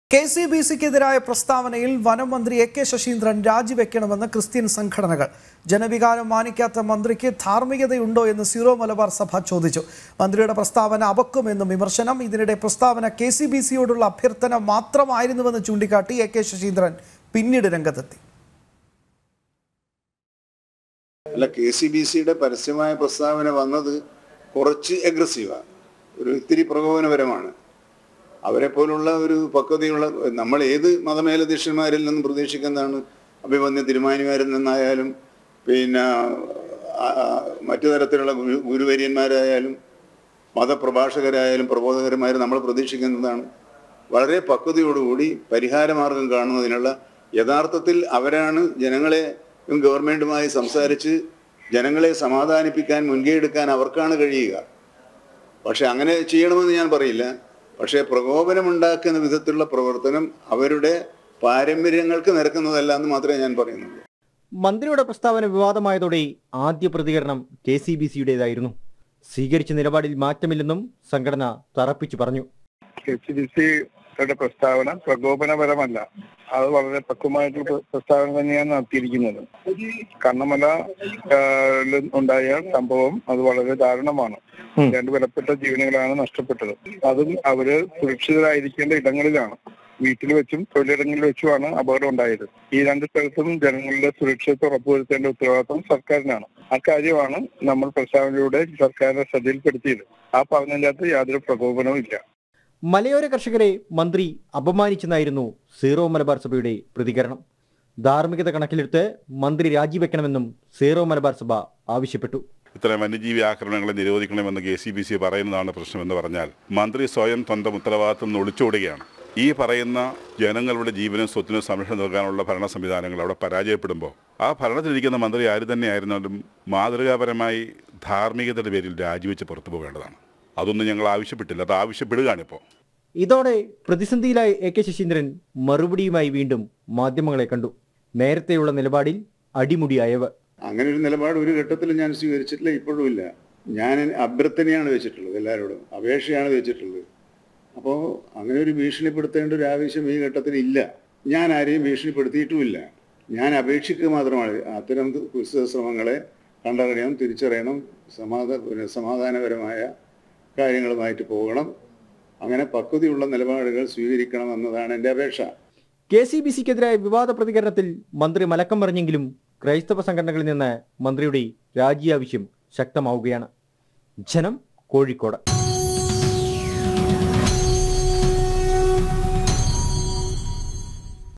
K C B സിക്കെതിരായ പ്രസ്താവനയിൽ വനം മന്ത്രി എ കെ ശശീന്ദ്രൻ രാജിവെക്കണമെന്ന് ക്രിസ്ത്യൻ സംഘടനകൾ ജനവികാരം മാനിക്കാത്ത മന്ത്രിക്ക് ധാർമ്മികതയുണ്ടോ എന്ന് സീറോ മലബാർ സഭ ചോദിച്ചു മന്ത്രിയുടെ പ്രസ്താവന അപക്കുമെന്നും വിമർശനം ഇതിനിടെ പ്രസ്താവന കെ സി ബി സിയോടുള്ള അഭ്യർത്ഥന മാത്രമായിരുന്നുവെന്ന് ചൂണ്ടിക്കാട്ടി എ കെ ശശീന്ദ്രൻ പിന്നീട് രംഗത്തെത്തി അല്ല കെ സി ബി സിയുടെ പരസ്യമായ പ്രസ്താവന വന്നത് കുറച്ച് അഗ്രസീവാണ് ഒരു ഇത്തിരി പ്രകോപനപരമാണ് അവരെ പോലുള്ള ഒരു പക്വതയുള്ള നമ്മൾ ഏത് മതമേലധ്യക്ഷന്മാരിൽ നിന്നും പ്രതീക്ഷിക്കുന്നതാണ് അഭിമന്യ തിരുമാനിമാരിൽ നിന്നായാലും പിന്നെ ആ, ആ, മറ്റു തരത്തിലുള്ള ഗുരു ഗുരുവര്യന്മാരായാലും മതപ്രഭാഷകരായാലും പ്രബോധകന്മാരും നമ്മൾ പ്രതീക്ഷിക്കുന്നതാണ് വളരെ പക്വതയോടുകൂടി പരിഹാരമാർഗം കാണുന്നതിനുള്ള യഥാർത്ഥത്തിൽ അവരാണ് ജനങ്ങളെ ഗവൺമെൻറ്റുമായി സംസാരിച്ച് ജനങ്ങളെ സമാധാനിപ്പിക്കാൻ മുൻകൈ എടുക്കാൻ അവർക്കാണ് കഴിയുക പക്ഷെ അങ്ങനെ ചെയ്യണമെന്ന് ഞാൻ പറയില്ല പക്ഷേ പ്രകോപനമുണ്ടാക്കുന്ന വിധത്തിലുള്ള പ്രവർത്തനം അവരുടെ പാരമ്പര്യങ്ങൾക്ക് നിരക്കുന്നതല്ല എന്ന് മാത്രമേ ഞാൻ പറയുന്നുള്ളൂ മന്ത്രിയുടെ പ്രസ്താവന വിവാദമായതോടെ ആദ്യ പ്രതികരണം കെ സി ബി സിയുടേതായിരുന്നു സ്വീകരിച്ച നിലപാടിൽ മാറ്റമില്ലെന്നും സംഘടന തറപ്പിച്ചു പറഞ്ഞു കെ സി ബി സിയുടെ പ്രസ്താവന പ്രകോപനപരമല്ല അത് വളരെ പക്വമായിട്ടുള്ള പ്ര- പ്രസ്താവന തന്നെയാണ് നടത്തിയിരിക്കുന്നത് കണ്ണമല ആ, ല് ഉണ്ടായ സംഭവം അത് വളരെ ദാരുണമാണ് ഉം. രണ്ട് വിലപ്പെട്ട ജീവനുകളാണ് നഷ്ടപ്പെട്ടത് അതും അവര് സുരക്ഷിതരായിരിക്കേണ്ട ഇടങ്ങളിലാണ് വീട്ടിൽ വെച്ചും തൊഴിലിടങ്ങളിൽ വെച്ചുമാണ് അപകടം ഉണ്ടായത് ഈ രണ്ട് സ്ഥലത്തും ജനങ്ങളുടെ സുരക്ഷിതത്വം ഉറപ്പുവരുത്തേണ്ട ഉത്തരവാദിത്വം സർക്കാരിനാണ് ആ കാര്യമാണ് നമ്മൾ പ്രസ്താവനയിലൂടെ സർക്കാരിനെ ശ്രദ്ധയിൽപ്പെടുത്തിയത് ആ പറഞ്ഞതിനകത്ത് യാതൊരു പ്രകോപനവും ഇല്ല മലയോര കർഷകരെ മന്ത്രി അപമാനിച്ചെന്നായിരുന്നു സീറോ മലബാർ സഭയുടെ പ്രതികരണം ധാർമ്മികത കണക്കിലെടുത്ത് മന്ത്രി രാജിവെക്കണമെന്നും സീറോ മലബാർ സഭ ആവശ്യപ്പെട്ടു ഇത്തരം വന്യജീവി ആക്രമണങ്ങളെ നിരോധിക്കണമെന്ന് കെ സി ബി സി പറയുന്നതാണ് പ്രശ്നമെന്ന് പറഞ്ഞാൽ മന്ത്രി സ്വയം സ്വന്തം ഉത്തരവാദിത്വം നിന്ന് ഒളിച്ചോടുകയാണ് ഈ പറയുന്ന ജനങ്ങളുടെ ജീവനും സ്വത്തിനും സംരക്ഷണം നൽകാനുള്ള ഭരണ സംവിധാനങ്ങൾ അവിടെ പരാജയപ്പെടുമ്പോൾ ആ ഭരണത്തിലിരിക്കുന്ന മന്ത്രി ആര് തന്നെയായിരുന്നാലും മാതൃകാപരമായി ധാർമ്മികതയുടെ പേരിൽ രാജിവെച്ച് പുറത്തു പോകേണ്ടതാണ് അതൊന്നും ഞങ്ങൾ ആവശ്യപ്പെട്ടില്ല അത് ആവശ്യപ്പെടുകയാണിപ്പോൾ ഇതോടെ പ്രതിസന്ധിയിലായ എ കെ ശശീന്ദ്രൻ മറുപടിയുമായി വീണ്ടും മാധ്യമങ്ങളെ കണ്ടു നേരത്തെയുള്ള നിലപാടിൽ അടിമുടിയായവർ അങ്ങനെ ഒരു നിലപാട് ഒരു ഘട്ടത്തിലും ഞാൻ സ്വീകരിച്ചിട്ടില്ല ഇപ്പോഴും ഇല്ല ഞാൻ അഭ്യർത്ഥനയാണ് വെച്ചിട്ടുള്ളത് എല്ലാവരോടും അപേക്ഷയാണ് വെച്ചിട്ടുള്ളത് അപ്പോൾ അങ്ങനെ ഒരു ഭീഷണിപ്പെടുത്തേണ്ട ഒരു ആവശ്യം ഈ ഘട്ടത്തിൽ ഇല്ല ഞാൻ ആരെയും ഭീഷണിപ്പെടുത്തിയിട്ടുമില്ല ഞാൻ അപേക്ഷിക്കുക മാത്രമാണ് അത്തരം കുത്സിത ശ്രമങ്ങളെ കണ്ടറിയണം തിരിച്ചറിയണം സമാധാ പിന്നെ സമാധാനപരമായ കാര്യങ്ങളുമായിട്ട് പോകണം അങ്ങനെ പക്വതയുള്ള നിലപാടുകൾ സ്വീകരിക്കണം എന്നതാണ് എൻ്റെ അപേക്ഷ കെ സി ബി സിക്കെതിരായ വിവാദ പ്രതികരണത്തിൽ മന്ത്രി മലക്കം പറഞ്ഞെങ്കിലും ക്രൈസ്തവ സംഘടനകളിൽ നിന്ന് മന്ത്രിയുടെ രാജി ആവശ്യം ശക്തമാവുകയാണ് ജനം കോഴിക്കോട്